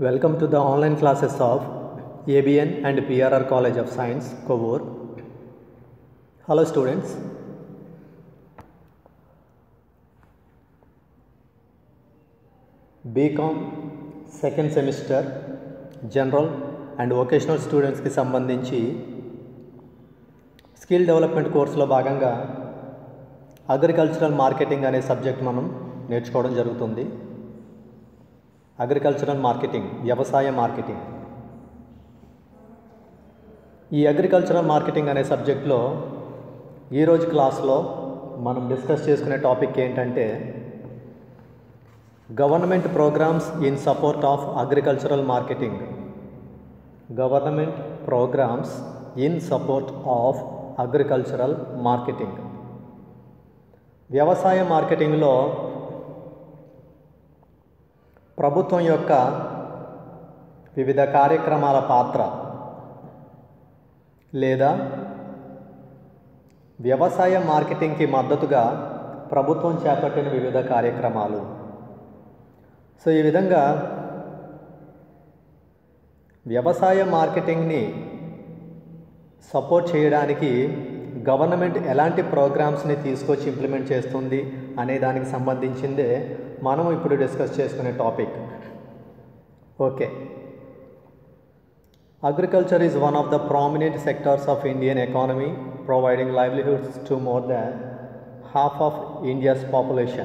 Welcome to the online classes of ABN and PRR College of Science, Kovur. Hello students. BCom second semester general and vocational స్టూడెంట్స్కి సంబంధించి skill development కోర్సులో భాగంగా agricultural marketing అనే subject మనం నేర్చుకోవడం జరుగుతుంది agricultural marketing వ్యవసాయ marketing ఈ అగ్రికల్చరల్ మార్కెటింగ్ అనే సబ్జెక్ట్లో ఈరోజు క్లాస్లో మనం డిస్కస్ చేసుకునే టాపిక్ ఏంటంటే government programmes in support of agricultural marketing government programmes in support of agricultural marketing వ్యవసాయ మార్కెటింగ్లో ప్రభుత్వం యొక్క వివిధ కార్యక్రమాల పాత్ర లేదా వ్యవసాయ మార్కెటింగ్కి మద్దతుగా ప్రభుత్వం చేపట్టిన వివిధ కార్యక్రమాలు సో ఈ విధంగా వ్యవసాయ మార్కెటింగ్ని సపోర్ట్ చేయడానికి గవర్నమెంట్ ఎలాంటి ప్రోగ్రామ్స్ని తీసుకొచ్చి ఇంప్లిమెంట్ చేస్తుంది అనే దానికి సంబంధించిందే మనం ఇప్పుడు డిస్కస్ చేసుకునే topic okay agriculture is one of the prominent sectors of Indian economy providing livelihoods to more than half of India's population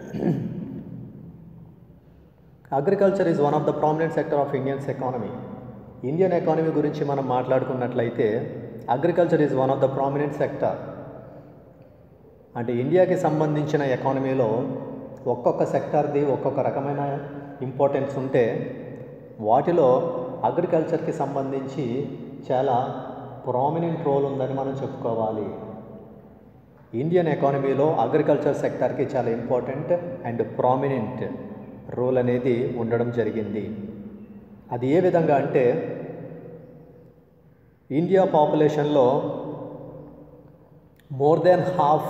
agriculture is one of the prominent sector of Indians economy Indian economy గురించి మనం మాట్లాడుకున్నట్లయితే agriculture is one of the prominent sector అంటే ఇండియాకి సంబంధించిన ఎకానమీలో ఒక్కొక్క సెక్టార్ది ఒక్కొక్క రకమైన ఇంపార్టెన్స్ ఉంటే వాటిలో అగ్రికల్చర్కి సంబంధించి చాలా ప్రామినెంట్ రోల్ ఉందని మనం చెప్పుకోవాలి ఇండియన్ ఎకానమీలో అగ్రికల్చర్ సెక్టార్కి చాలా ఇంపార్టెంట్ అండ్ ప్రామినెంట్ రోల్ అనేది ఉండడం జరిగింది అది ఏ విధంగా అంటే ఇండియా పాపులేషన్లో మోర్ దెన్ హాఫ్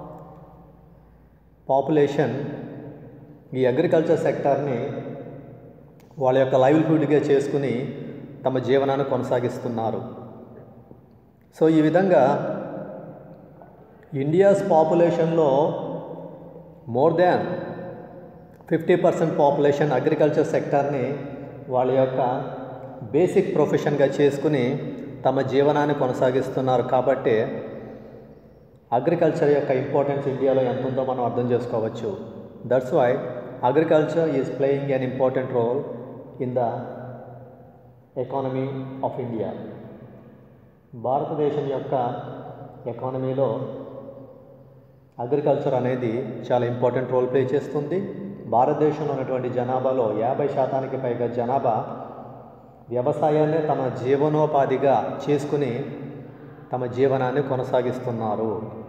పాపులేషన్ ఈ అగ్రికల్చర్ సెక్టార్ని వాళ్ళ యొక్క లైవ్లీహుడ్గా చేసుకుని తమ జీవనాన్ని కొనసాగిస్తున్నారు సో ఈ విధంగా ఇండియాస్ పాపులేషన్లో more than fifty percent population agriculture సెక్టార్ని వాళ్ళ యొక్క బేసిక్ ప్రొఫెషన్గా చేసుకుని తమ జీవనాన్ని కొనసాగిస్తున్నారు కాబట్టి అగ్రికల్చర్ యొక్క ఇంపార్టెన్స్ ఇండియాలో ఎంత ఉందో మనం అర్థం చేసుకోవచ్చు that's why agriculture is playing an important role in the economy of India భారతదేశం యొక్క ఎకానమీలో అగ్రికల్చర్ అనేది చాలా ఇంపార్టెంట్ రోల్ ప్లే చేస్తుంది భారతదేశంలో ఉన్నటువంటి జనాభాలో యాభై శాతానికి పైగా జనాభా వ్యవసాయాన్ని తమ జీవనోపాధిగా చేసుకుని తమ జీవనాన్ని కొనసాగిస్తున్నారు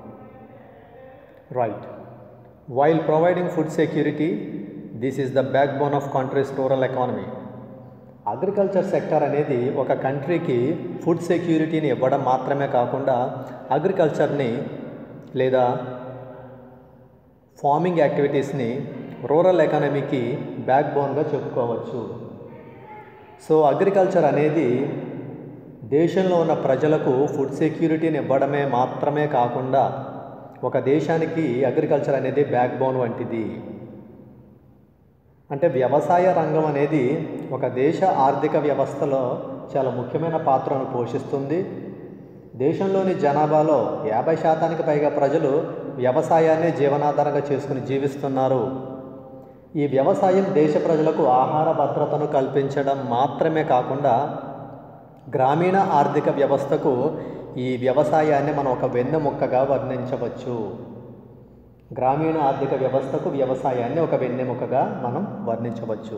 right while providing food security this is the backbone of country's rural economy agriculture sector అనేది ఒక కంట్రీకి ఫుడ్ సెక్యూరిటీని ఇవ్వడం మాత్రమే కాకుండా అగ్రికల్చర్ని లేదా ఫార్మింగ్ యాక్టివిటీస్ని రూరల్ ఎకానమీకి బ్యాక్ బోన్గా చెప్పుకోవచ్చు సో అగ్రికల్చర్ అనేది దేశంలో ఉన్న ప్రజలకు ఫుడ్ సెక్యూరిటీని ఇవ్వడమే మాత్రమే కాకుండా ఒక దేశానికి అగ్రికల్చర్ అనేది బ్యాక్ బోన్ వంటిది అంటే వ్యవసాయ రంగం అనేది ఒక దేశ ఆర్థిక వ్యవస్థలో చాలా ముఖ్యమైన పాత్రను పోషిస్తుంది దేశంలోని జనాభాలో యాభై శాతానికి పైగా ప్రజలు వ్యవసాయాన్ని జీవనాధారంగా చేసుకుని జీవిస్తున్నారు ఈ వ్యవసాయం దేశ ప్రజలకు ఆహార భద్రతను కల్పించడం మాత్రమే కాకుండా గ్రామీణ ఆర్థిక వ్యవస్థకు ఈ వ్యవసాయాన్ని మనం ఒక వెన్నెముక్కగా వర్ణించవచ్చు గ్రామీణ ఆర్థిక వ్యవస్థకు వ్యవసాయాన్ని ఒక వెన్నెముకగా మనం వర్ణించవచ్చు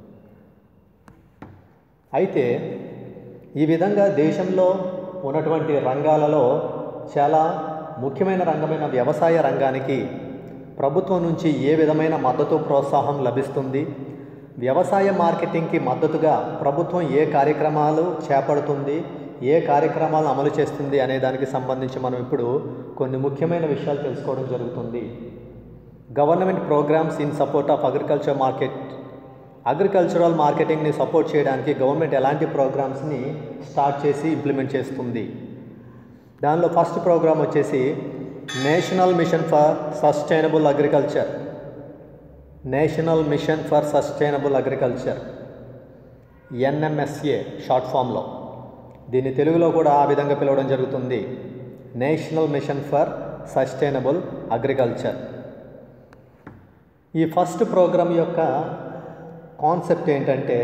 అయితే ఈ విధంగా దేశంలో ఉన్నటువంటి రంగాలలో చాలా ముఖ్యమైన రంగమైన వ్యవసాయ రంగానికి ప్రభుత్వం నుంచి ఏ విధమైన మద్దతు ప్రోత్సాహం లభిస్తుంది వ్యవసాయ మార్కెటింగ్కి మద్దతుగా ప్రభుత్వం ఏ కార్యక్రమాలు చేపడుతుంది ఏ కార్యక్రమాలను అమలు చేస్తుంది అనే దానికి సంబంధించి మనం ఇప్పుడు కొన్ని ముఖ్యమైన విషయాలు తెలుసుకోవడం జరుగుతుంది government programmes in support of agriculture market agricultural మార్కెటింగ్ని సపోర్ట్ చేయడానికి గవర్నమెంట్ ఎలాంటి ప్రోగ్రామ్స్ని స్టార్ట్ చేసి ఇంప్లిమెంట్ చేస్తుంది దానిలో ఫస్ట్ ప్రోగ్రామ్ వచ్చేసి national mission for sustainable agriculture national mission for sustainable agriculture NMSA short ఫామ్లో దీన్ని తెలుగులో కూడా ఆ విధంగా పిలవడం జరుగుతుంది national mission for sustainable agriculture ఈ ఫస్ట్ ప్రోగ్రామ్ యొక్క కాన్సెప్ట్ ఏంటంటే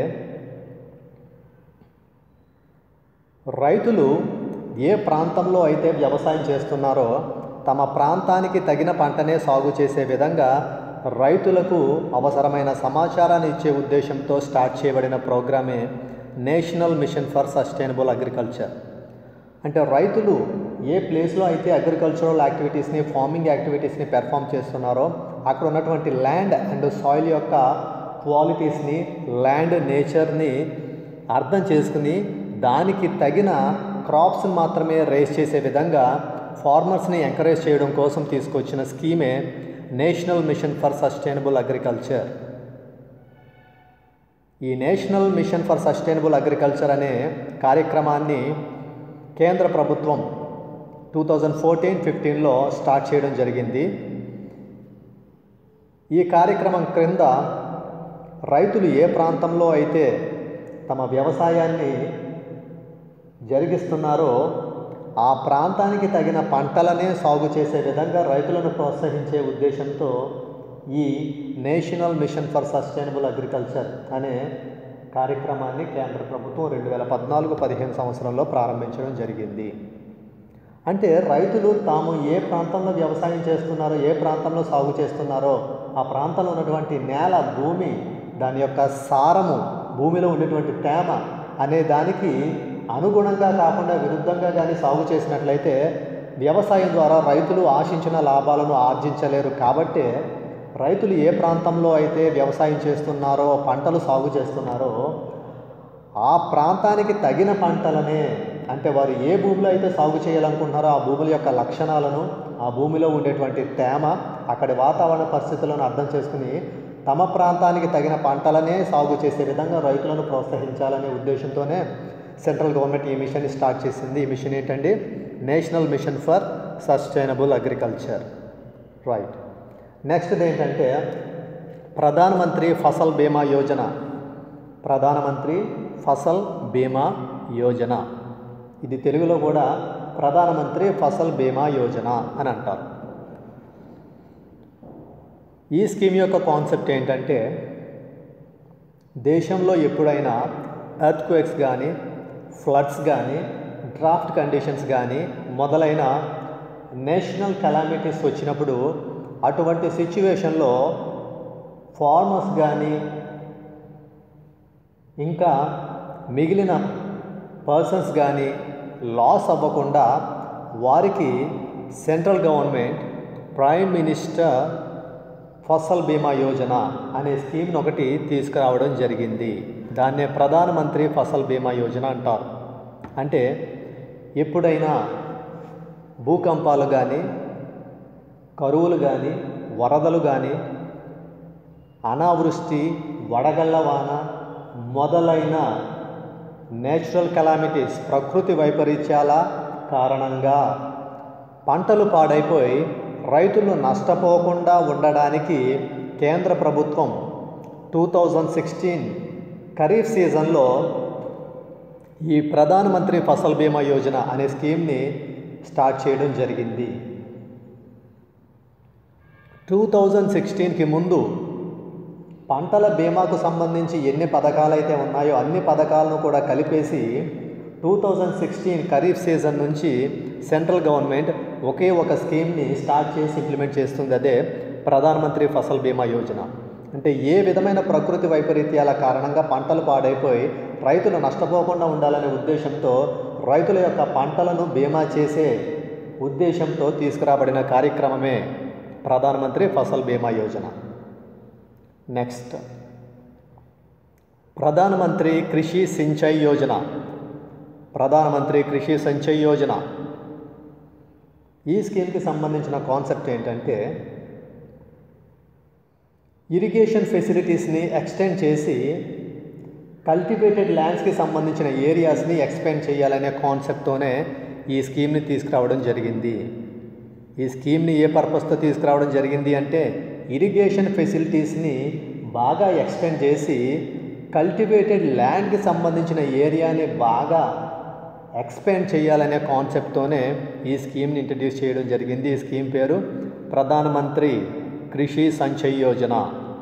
రైతులు ఏ ప్రాంతంలో అయితే వ్యవసాయం చేస్తున్నారో తమ ప్రాంతానికి తగిన పంటనే సాగు చేసే విధంగా రైతులకు అవసరమైన సమాచారాన్ని ఇచ్చే ఉద్దేశంతో స్టార్ట్ చేయబడిన ప్రోగ్రామే national mission for sustainable agriculture అంటే రైతులు ఏ ప్లేస్లో అయితే అగ్రికల్చరల్ యాక్టివిటీస్ని ఫార్మింగ్ యాక్టివిటీస్ని పెర్ఫామ్ చేస్తున్నారో అక్కడ ఉన్నటువంటి ల్యాండ్ అండ్ సాయిల్ యొక్క క్వాలిటీస్ని ల్యాండ్ నేచర్ని అర్థం చేసుకుని దానికి తగిన క్రాప్స్ని మాత్రమే రేస్ చేసే విధంగా ఫార్మర్స్ని ఎంకరేజ్ చేయడం కోసం తీసుకొచ్చిన స్కీమే national mission for sustainable agriculture ఈ national mission for sustainable agriculture అనే కార్యక్రమాన్ని కేంద్ర ప్రభుత్వం టూ థౌజండ్ ఫోర్టీన్ ఫిఫ్టీన్లో స్టార్ట్ చేయడం జరిగింది ఈ కార్యక్రమం క్రింద రైతులు ఏ ప్రాంతంలో అయితే తమ వ్యవసాయాన్ని జరిగిస్తున్నారో ఆ ప్రాంతానికి తగిన పంటలనే సాగు చేసే విధంగా రైతులను ప్రోత్సహించే ఉద్దేశంతో ఈ national mission for sustainable agriculture అనే కార్యక్రమాన్ని కేంద్ర ప్రభుత్వం రెండు వేల పద్నాలుగు పదిహేను సంవత్సరంలో ప్రారంభించడం జరిగింది అంటే రైతులు తాము ఏ ప్రాంతంలో వ్యవసాయం చేస్తున్నారో ఏ ప్రాంతంలో సాగు చేస్తున్నారో ఆ ప్రాంతంలో ఉన్నటువంటి నేల భూమి దాని యొక్క సారము భూమిలో ఉండేటువంటి తేమ అనే దానికి అనుగుణంగా కాకుండా విరుద్ధంగా కానీ సాగు చేసినట్లయితే వ్యవసాయం ద్వారా రైతులు ఆశించిన లాభాలను ఆర్జించలేరు కాబట్టే రైతులు ఏ ప్రాంతంలో అయితే వ్యవసాయం చేస్తున్నారో పంటలు సాగు చేస్తున్నారో ఆ ప్రాంతానికి తగిన పంటలనే అంటే వారు ఏ భూమిలో అయితే సాగు చేయాలనుకుంటున్నారో ఆ భూముల యొక్క లక్షణాలను ఆ భూమిలో ఉండేటువంటి తేమ అక్కడి వాతావరణ పరిస్థితులను అర్థం చేసుకుని తమ ప్రాంతానికి తగిన పంటలనే సాగు చేసే విధంగా రైతులను ప్రోత్సహించాలనే ఉద్దేశంతోనే సెంట్రల్ గవర్నమెంట్ ఈ మిషన్ స్టార్ట్ చేసింది ఈ మిషన్ ఏంటండి national mission for sustainable agriculture right next ఏంటంటే ప్రధానమంత్రి ఫసల్ బీమా యోజన ప్రధానమంత్రి ఫసల్ బీమా యోజన ఇది తెలుగులో కూడా ప్రధానమంత్రి ఫసల్ బీమా యోజన అని అంటారు ఈ స్కీమ్ యొక్క కాన్సెప్ట్ ఏంటంటే దేశంలో ఎప్పుడైనా ఎర్త్ క్వేక్స్ కానీ ఫ్లడ్స్ కానీ డ్రాఫ్ట్ కండిషన్స్ కానీ మొదలైన నేషనల్ కెలామిటీస్ వచ్చినప్పుడు అటువంటి సిచ్యువేషన్లో ఫార్మర్స్ కానీ ఇంకా మిగిలిన పర్సన్స్ కానీ లాస్ అవ్వకుండా వారికి central government prime minister Fasal Bima Yojana అనే స్కీమ్ని ఒకటి తీసుకురావడం జరిగింది దాన్నే ప్రధానమంత్రి ఫసల్ బీమా యోజన అంటారు అంటే ఎప్పుడైనా భూకంపాలు కానీ కరువులు కానీ వరదలు కానీ అనావృష్టి వడగళ్ళ వాన మొదలైన నేచురల్ కెలామిటీస్ ప్రకృతి వైపరీత్యాల కారణంగా పంటలు పాడైపోయి రైతులు నష్టపోకుండా ఉండడానికి కేంద్ర ప్రభుత్వం టూ థౌజండ్ సిక్స్టీన్ ఖరీఫ్ సీజన్లో ఈ ప్రధానమంత్రి ఫసల్ బీమా యోజన అనే స్కీమ్ని స్టార్ట్ చేయడం జరిగింది టూ థౌజండ్ సిక్స్టీన్కి ముందు పంటల బీమాకు సంబంధించి ఎన్ని పథకాలు అయితే ఉన్నాయో అన్ని పథకాలను కూడా కలిపేసి two thousand sixteen kharif season నుంచి సెంట్రల్ గవర్నమెంట్ ఒకే ఒక స్కీమ్ని స్టార్ట్ చేసి ఇంప్లిమెంట్ చేస్తుంది అదే ప్రధానమంత్రి ఫసల్ బీమా యోజన అంటే ఏ విధమైన ప్రకృతి వైపరీత్యాల కారణంగా పంటలు పాడైపోయి రైతులు నష్టపోకుండా ఉండాలనే ఉద్దేశంతో రైతుల యొక్క పంటలను బీమా చేసే ఉద్దేశంతో తీసుకురాబడిన కార్యక్రమమే ప్రధానమంత్రి ఫసల్ బీమా యోజన నెక్స్ట్ ప్రధానమంత్రి కృషి సించై యోజన ప్రధానమంత్రి కృషి సంచయ్ యోజన ఈ స్కీమ్కి సంబంధించిన కాన్సెప్ట్ ఏంటంటే ఇరిగేషన్ ఫెసిలిటీస్ని ఎక్స్టెండ్ చేసి కల్టివేటెడ్ ల్యాండ్స్కి సంబంధించిన ఏరియాస్ని ఎక్స్పెండ్ చేయాలనే కాన్సెప్ట్తోనే ఈ స్కీమ్ని తీసుకురావడం జరిగింది ఈ స్కీమ్ని ఏ పర్పస్తో తీసుకురావడం జరిగింది అంటే ఇరిగేషన్ ఫెసిలిటీస్ని బాగా ఎక్స్టెండ్ చేసి కల్టివేటెడ్ ల్యాండ్కి సంబంధించిన ఏరియాని బాగా ఎక్స్పెండ్ చేయాలనే కాన్సెప్ట్తోనే ఈ స్కీమ్ని ఇంట్రడ్యూస్ చేయడం జరిగింది ఈ స్కీమ్ పేరు ప్రధానమంత్రి కృషి సంచయ్ యోజన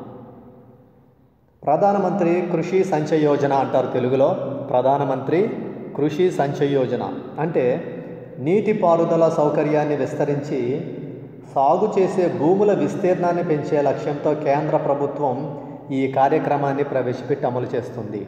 ప్రధానమంత్రి కృషి సంచయ్ యోజన అంటారు తెలుగులో ప్రధానమంత్రి కృషి సంచయ్ యోజన అంటే నీటిపారుదల సౌకర్యాన్ని విస్తరించి సాగు చేసే భూముల విస్తీర్ణాన్ని పెంచే లక్ష్యంతో కేంద్ర ప్రభుత్వం ఈ కార్యక్రమాన్ని ప్రవేశపెట్టి అమలు చేస్తుంది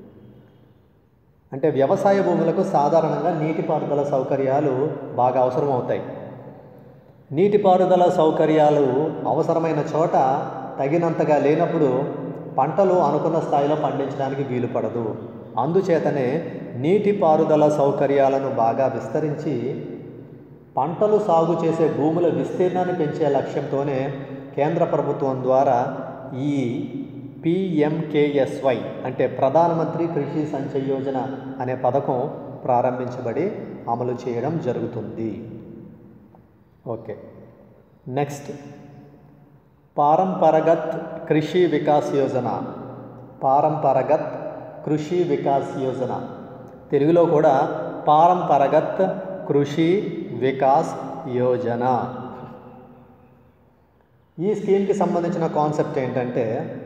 అంటే వ్యవసాయ భూములకు సాధారణంగా నీటిపారుదల సౌకర్యాలు బాగా అవసరం అవుతాయి నీటిపారుదల సౌకర్యాలు అవసరమైన చోట తగినంతగా లేనప్పుడు పంటలు అనుకున్న స్థాయిలో పండించడానికి వీలు పడదు అందుచేతనే నీటిపారుదల సౌకర్యాలను బాగా విస్తరించి పంటలు సాగు చేసే భూముల విస్తీర్ణాన్ని పెంచే లక్ష్యంతోనే కేంద్ర ప్రభుత్వం ద్వారా ఈ పిఎంకేఎస్వై అంటే ప్రధానమంత్రి కృషి సంచయ్ యోజన అనే పథకం ప్రారంభించబడి అమలు చేయడం జరుగుతుంది ఓకే నెక్స్ట్ పారంపరగత్ కృషి వికాస్ యోజన పారంపరగత్ కృషి వికాస్ యోజన తెలుగులో కూడా పారంపరగత్ కృషి వికాస్ యోజన ఈ స్కీమ్కి సంబంధించిన కాన్సెప్ట్ ఏంటంటే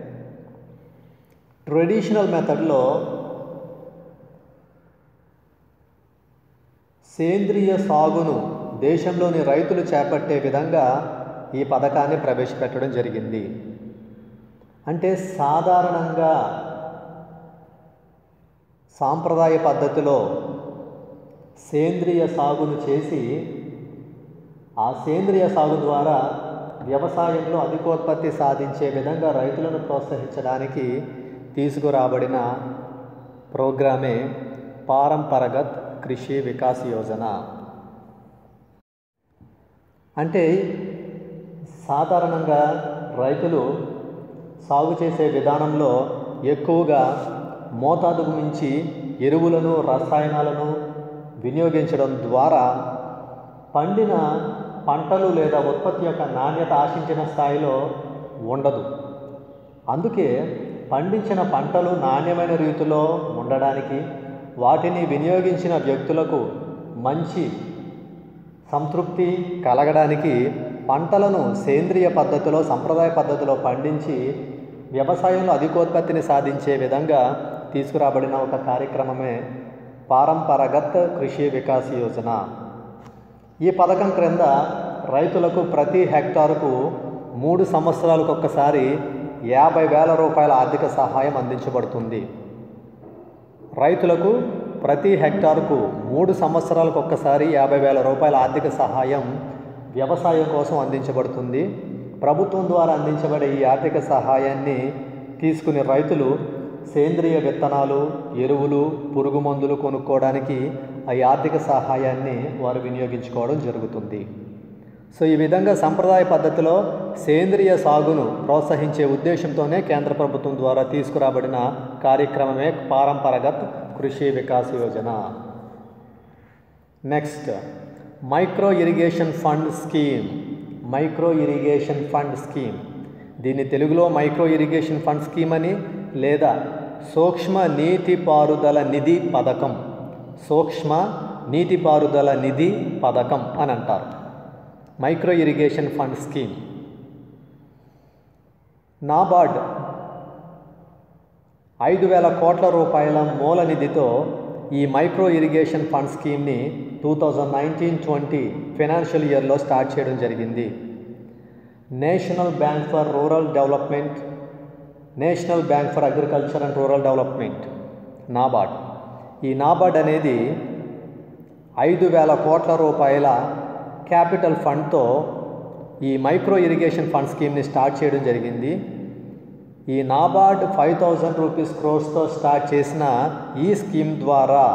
ట్రెడిషనల్ మెథడ్లో సేంద్రియ సాగును దేశంలోని రైతులు చేపట్టే విధంగా ఈ పథకాన్ని ప్రవేశపెట్టడం జరిగింది అంటే సాధారణంగా సాంప్రదాయ పద్ధతిలో సేంద్రియ సాగును చేసి ఆ సేంద్రియ సాగు ద్వారా వ్యవసాయంలో అధికోత్పత్తి సాధించే విధంగా రైతులను ప్రోత్సహించడానికి తీసుకురాబడిన ప్రోగ్రామే పారంపరగత్ కృషి వికాస్ యోజన అంటే సాధారణంగా రైతులు సాగు చేసే విధానంలో ఎక్కువగా మోతాదుకు మించి ఎరువులను రసాయనాలను వినియోగించడం ద్వారా పండిన పంటలు లేదా ఉత్పత్తి యొక్క నాణ్యత ఆశించిన స్థాయిలో ఉండదు అందుకే పండించిన పంటలు నాణ్యమైన రీతిలో ఉండడానికి వాటిని వినియోగించిన వ్యక్తులకు మంచి సంతృప్తి కలగడానికి పంటలను సేంద్రియ పద్ధతిలో సంప్రదాయ పద్ధతిలో పండించి వ్యవసాయంలో అధికోత్పత్తిని సాధించే విధంగా తీసుకురాబడిన ఒక కార్యక్రమమే పారంపరగత్ కృషి వికాస్ యోజన ఈ పథకం క్రింద రైతులకు ప్రతి హెక్టారుకు మూడు సంవత్సరాలకు ఒక్కసారి యాభై వేల రూపాయల ఆర్థిక సహాయం అందించబడుతుంది రైతులకు ప్రతి హెక్టారుకు మూడు సంవత్సరాలకు ఒక్కసారి యాభై వేల రూపాయల ఆర్థిక సహాయం వ్యవసాయం కోసం అందించబడుతుంది ప్రభుత్వం ద్వారా అందించబడే ఈ ఆర్థిక సహాయాన్ని తీసుకుని రైతులు సేంద్రియ విత్తనాలు ఎరువులు పురుగు మందులు కొనుక్కోవడానికి ఆ ఆర్థిక సహాయాన్ని వారు వినియోగించుకోవడం జరుగుతుంది సో ఈ విధంగా సంప్రదాయ పద్ధతిలో సేంద్రియ సాగును ప్రోత్సహించే ఉద్దేశంతోనే కేంద్ర ప్రభుత్వం ద్వారా తీసుకురాబడిన కార్యక్రమమే Paramparagat Krishi Vikas Yojana next micro irrigation fund scheme micro irrigation fund scheme దీన్ని తెలుగులో మైక్రో ఇరిగేషన్ ఫండ్ స్కీమ్ అని లేదా సూక్ష్మ నీటిపారుదల నిధి పథకం సూక్ష్మ నీటిపారుదల నిధి పథకం అని అంటారు micro irrigation fund scheme NABARD ఐదు వేల కోట్ల రూపాయల మూల నిధితో ఈ మైక్రో ఇరిగేషన్ ఫండ్ స్కీమ్ని two thousand nineteen twenty financial ఇయర్లో స్టార్ట్ చేయడం జరిగింది national bank for rural development national bank for agriculture and rural development NABARD ఈ నాబార్డ్ అనేది ఐదు వేల కోట్ల రూపాయల క్యాపిటల్ ఫండ్తో ఈ మైక్రో ఇరిగేషన్ ఫండ్ స్కీమ్ని స్టార్ట్ చేయడం జరిగింది ఈ నాబార్డ్ ఫైవ్ థౌజండ్ రూపీస్ క్రోర్స్తో స్టార్ట్ చేసిన ఈ స్కీమ్ ద్వారా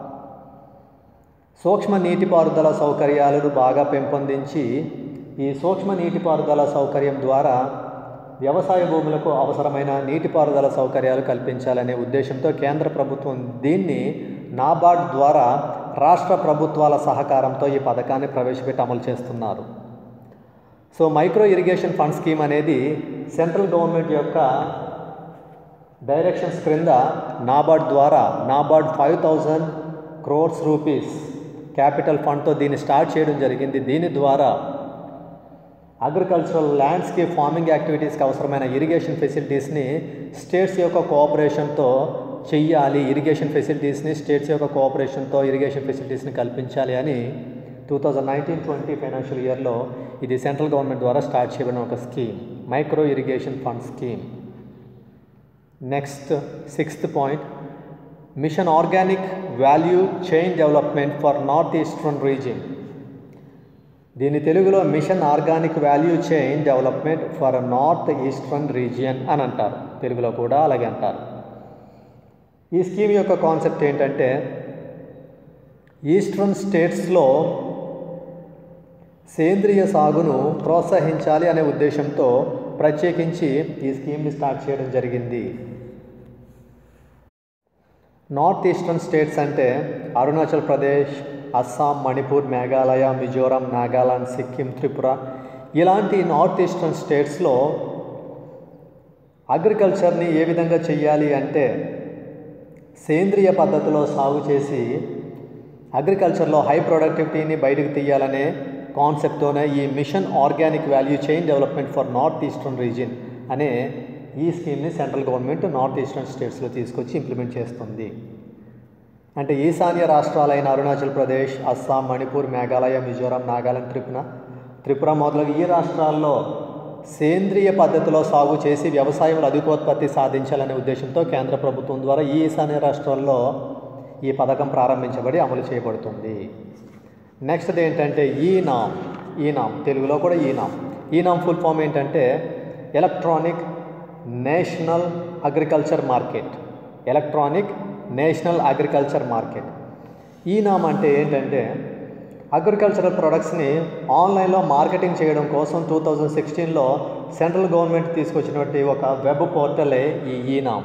సూక్ష్మ నీటిపారుదల సౌకర్యాలను బాగా పెంపొందించి ఈ సూక్ష్మ నీటిపారుదల సౌకర్యం ద్వారా వ్యవసాయ భూములకు అవసరమైన నీటిపారుదల సౌకర్యాలు కల్పించాలనే ఉద్దేశంతో కేంద్ర ప్రభుత్వం దీన్ని నాబార్డ్ ద్వారా రాష్ట్ర ప్రభుత్వాల సహకారంతో ఈ పథకాన్ని ప్రవేశపెట్టి అమలు చేస్తున్నారు so micro irrigation fund scheme అనేది సెంట్రల్ గవర్నమెంట్ యొక్క డైరెక్షన్స్ క్రింద నాబార్డ్ ద్వారా NABARD five thousand crores rupees capital ఫండ్తో దీన్ని స్టార్ట్ చేయడం జరిగింది దీని ద్వారా అగ్రికల్చరల్ ల్యాండ్స్కేప్ ఫార్మింగ్ యాక్టివిటీస్కి అవసరమైన ఇరిగేషన్ ఫెసిలిటీస్ని స్టేట్స్ యొక్క కోఆపరేషన్తో చెయ్యాలి ఇరిగేషన్ ఫెసిలిటీస్ని స్టేట్స్ యొక్క కోఆపరేషన్తో ఇరిగేషన్ ఫెసిలిటీస్ని కల్పించాలి అని two thousand nineteen twenty financial ఇయర్లో ఇది సెంట్రల్ గవర్నమెంట్ ద్వారా స్టార్ట్ చేయబడిన ఒక scheme micro irrigation fund scheme next sixth point mission organic value chain development for north eastern region దీని తెలుగులో mission organic value chain development for north eastern region అని అంటారు తెలుగులో కూడా అలాగే అంటారు ఈ స్కీమ్ యొక్క కాన్సెప్ట్ ఏంటంటే ఈస్టర్న్ స్టేట్స్లో సేంద్రియ సాగును ప్రోత్సహించాలి అనే ఉద్దేశంతో ప్రత్యేకించి ఈ స్కీమ్ని స్టార్ట్ చేయడం జరిగింది నార్త్ ఈస్టర్న్ స్టేట్స్ అంటే అరుణాచల్ ప్రదేశ్ అస్సాం మణిపూర్ మేఘాలయ మిజోరాం నాగాలాండ్ సిక్కిం త్రిపుర ఇలాంటి నార్త్ ఈస్టర్న్ స్టేట్స్లో అగ్రికల్చర్ని ఏ విధంగా చెయ్యాలి అంటే సేంద్రియ పద్ధతిలో సాగు చేసి అగ్రికల్చర్లో హై ప్రొడక్టివిటీని బయటకు తీయాలనే కాన్సెప్ట్తోనే ఈ mission organic value chain development for north eastern region అనే ఈ స్కీమ్ని సెంట్రల్ గవర్నమెంట్ నార్త్ ఈస్టర్న్ స్టేట్స్లో తీసుకొచ్చి ఇంప్లిమెంట్ చేస్తుంది అంటే ఈశాన్య రాష్ట్రాలైన అరుణాచల్ ప్రదేశ్ అస్సాం మణిపూర్ మేఘాలయ మిజోరాం నాగాలాండ్ త్రిపుర త్రిపుర మొదలగు ఈ రాష్ట్రాల్లో సేంద్రియ పద్ధతిలో సాగు చేసి వ్యవసాయంలో అధికోత్పత్తి సాధించాలనే ఉద్దేశంతో కేంద్ర ప్రభుత్వం ద్వారా ఈ ఈశాన్య రాష్ట్రాల్లో ఈ పథకం ప్రారంభించబడి అమలు చేయబడుతుంది నెక్స్ట్ ఏంటంటే ఈ నామ్ ఈ నామ్ తెలుగులో కూడా E NAM E NAM full form ఏంటంటే electronic national agriculture market electronic national agriculture market E NAM అంటే ఏంటంటే అగ్రికల్చరల్ ప్రొడక్ట్స్ని ఆన్లైన్లో మార్కెటింగ్ చేయడం కోసం టూ థౌజండ్ సిక్స్టీన్లో సెంట్రల్ గవర్నమెంట్ తీసుకొచ్చినటువంటి ఒక వెబ్ పోర్టలే ఈ ఈనామ్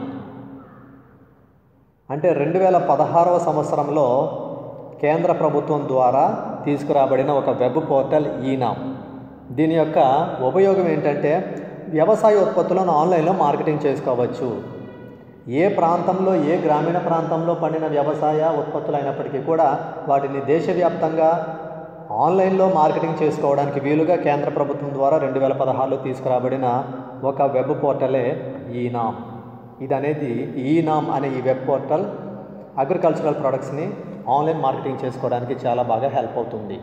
అంటే రెండు వేల పదహారవ సంవత్సరంలో కేంద్ర ప్రభుత్వం ద్వారా తీసుకురాబడిన ఒక వెబ్ పోర్టల్ ఈనామ్ దీని యొక్క ఉపయోగం ఏంటంటే వ్యవసాయ ఉత్పత్తులను ఆన్లైన్లో మార్కెటింగ్ చేసుకోవచ్చు ఏ ప్రాంతంలో ఏ గ్రామీణ ప్రాంతంలో పండిన వ్యవసాయ ఉత్పత్తులు అయినప్పటికీ కూడా వాటిని దేశవ్యాప్తంగా ఆన్లైన్లో మార్కెటింగ్ చేసుకోవడానికి వీలుగా కేంద్ర ప్రభుత్వం ద్వారా రెండు వేల పదహారులో తీసుకురాబడిన ఒక వెబ్ పోర్టలే ఈనామ్ ఇది అనేది ఈనామ్ అనే ఈ వెబ్ పోర్టల్ అగ్రికల్చరల్ ప్రొడక్ట్స్ని ఆన్లైన్ మార్కెటింగ్ చేసుకోవడానికి చాలా బాగా హెల్ప్ అవుతుంది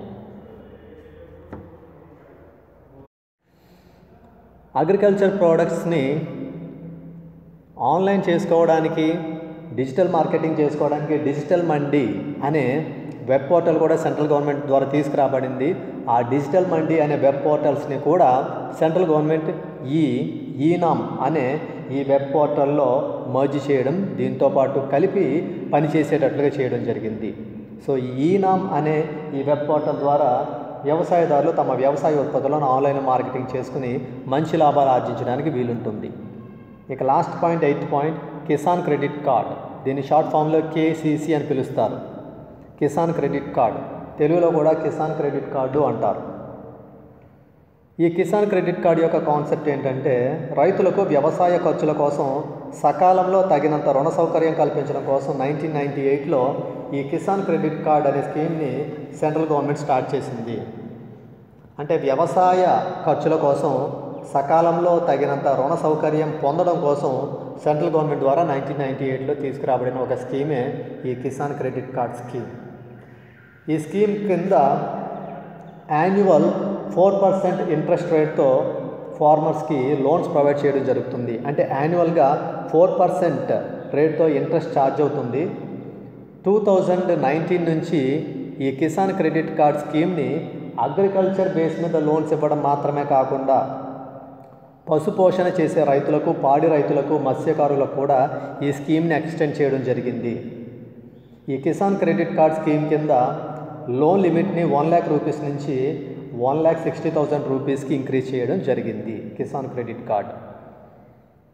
అగ్రికల్చర్ ప్రోడక్ట్స్ని ఆన్లైన్ చేసుకోవడానికి డిజిటల్ మార్కెటింగ్ చేసుకోవడానికి డిజిటల్ మండి అనే వెబ్ పోర్టల్ కూడా సెంట్రల్ గవర్నమెంట్ ద్వారా తీసుకురాబడింది ఆ డిజిటల్ మండి అనే వెబ్ పోర్టల్స్ని కూడా సెంట్రల్ గవర్నమెంట్ ఈ ఈనామ్ అనే ఈ వెబ్ పోర్టల్లో మర్జ్ చేయడం దీంతో పాటు కలిపి పనిచేసేటట్లుగా చేయడం జరిగింది సో ఈనామ్ అనే ఈ వెబ్ పోర్టల్ ద్వారా వ్యవసాయదారులు తమ వ్యవసాయ ఉత్పత్తులను ఆన్లైన్ మార్కెటింగ్ చేసుకుని మంచి లాభాలు ఆర్జించడానికి వీలుంటుంది ఇక last point eighth point Kisan credit card దీన్ని షార్ట్ ఫామ్లో కేసీసీ అని పిలుస్తారు కిసాన్ క్రెడిట్ కార్డ్ తెలుగులో కూడా కిసాన్ క్రెడిట్ కార్డు అంటారు ఈ కిసాన్ క్రెడిట్ కార్డు యొక్క కాన్సెప్ట్ ఏంటంటే రైతులకు వ్యవసాయ ఖర్చుల కోసం సకాలంలో తగినంత రుణ సౌకర్యం కల్పించడం కోసం నైన్టీన్ నైంటీ ఎయిట్లో ఈ కిసాన్ క్రెడిట్ కార్డ్ అనే స్కీమ్ని సెంట్రల్ గవర్నమెంట్ స్టార్ట్ చేసింది అంటే వ్యవసాయ ఖర్చుల కోసం సకాలంలో తగినంత రుణ సౌకర్యం పొందడం కోసం సెంట్రల్ గవర్నమెంట్ ద్వారా నైన్టీన్ నైంటీ ఎయిట్లో తీసుకురాబడిన ఒక స్కీమే ఈ కిసాన్ క్రెడిట్ కార్డ్ స్కీమ్ ఈ స్కీమ్ కింద యాన్యువల్ ఫోర్ పర్సెంట్ ఇంట్రెస్ట్ రేట్తో ఫార్మర్స్కి లోన్స్ ప్రొవైడ్ చేయడం జరుగుతుంది అంటే యాన్యువల్గా ఫోర్ పర్సెంట్ రేట్తో ఇంట్రెస్ట్ ఛార్జ్ అవుతుంది టూ థౌజండ్ నైన్టీన్ నుంచి ఈ కిసాన్ క్రెడిట్ కార్డ్ స్కీమ్ని అగ్రికల్చర్ బేస్ మీద లోన్స్ ఇవ్వడం మాత్రమే కాకుండా పశుపోషణ చేసే రైతులకు పాడి రైతులకు మత్స్యకారులకు కూడా ఈ స్కీమ్ని ఎక్స్టెండ్ చేయడం జరిగింది ఈ కిసాన్ క్రెడిట్ కార్డ్ స్కీమ్ కింద లోన్ లిమిట్ని వన్ ల్యాక్ రూపీస్ నుంచి వన్ ల్యాక్ సిక్స్టీ థౌజండ్ రూపీస్కి ఇంక్రీజ్ చేయడం జరిగింది కిసాన్ క్రెడిట్ కార్డ్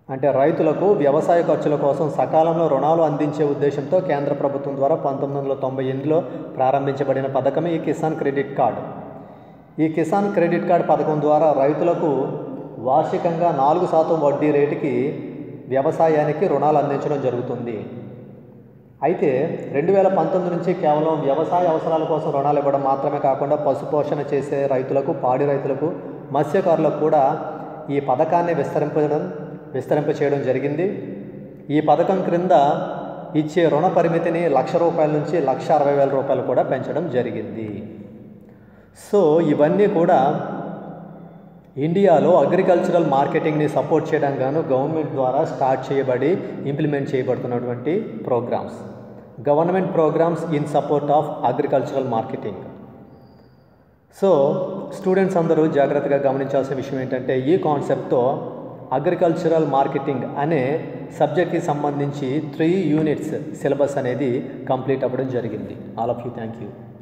అంటే రైతులకు వ్యవసాయ ఖర్చుల కోసం సకాలంలో రుణాలు అందించే ఉద్దేశంతో కేంద్ర ప్రభుత్వం ద్వారా పంతొమ్మిది వందల తొంభై ఎనిమిదిలో ప్రారంభించబడిన పథకమే ఈ కిసాన్ క్రెడిట్ కార్డు ఈ కిసాన్ క్రెడిట్ కార్డ్ పథకం ద్వారా రైతులకు వార్షికంగా నాలుగు శాతం వడ్డీ రేటుకి వ్యవసాయానికి రుణాలు అందించడం జరుగుతుంది అయితే రెండు వేల పంతొమ్మిది నుంచి కేవలం వ్యవసాయ అవసరాల కోసం రుణాలు ఇవ్వడం మాత్రమే కాకుండా పశుపోషణ చేసే రైతులకు పాడి రైతులకు మత్స్యకారులకు కూడా ఈ పథకాన్ని విస్తరింపడం విస్తరింప చేయడం జరిగింది ఈ పథకం క్రింద ఇచ్చే రుణ పరిమితిని లక్ష రూపాయల నుంచి లక్ష అరవై వేల రూపాయలు కూడా పెంచడం జరిగింది సో ఇవన్నీ కూడా ఇండియాలో అగ్రికల్చరల్ మార్కెటింగ్ని సపోర్ట్ చేయడానికి గాను గవర్నమెంట్ ద్వారా స్టార్ట్ చేయబడి ఇంప్లిమెంట్ చేయబడుతున్నటువంటి programmes government programmes in support of agricultural marketing so students అందరూ జాగ్రత్తగా గమనించాల్సిన విషయం ఏంటంటే ఈ కాన్సెప్ట్తో అగ్రికల్చరల్ మార్కెటింగ్ అనే సబ్జెక్ట్కి సంబంధించి త్రీ యూనిట్స్ సిలబస్ అనేది కంప్లీట్ అవ్వడం జరిగింది all of you thank you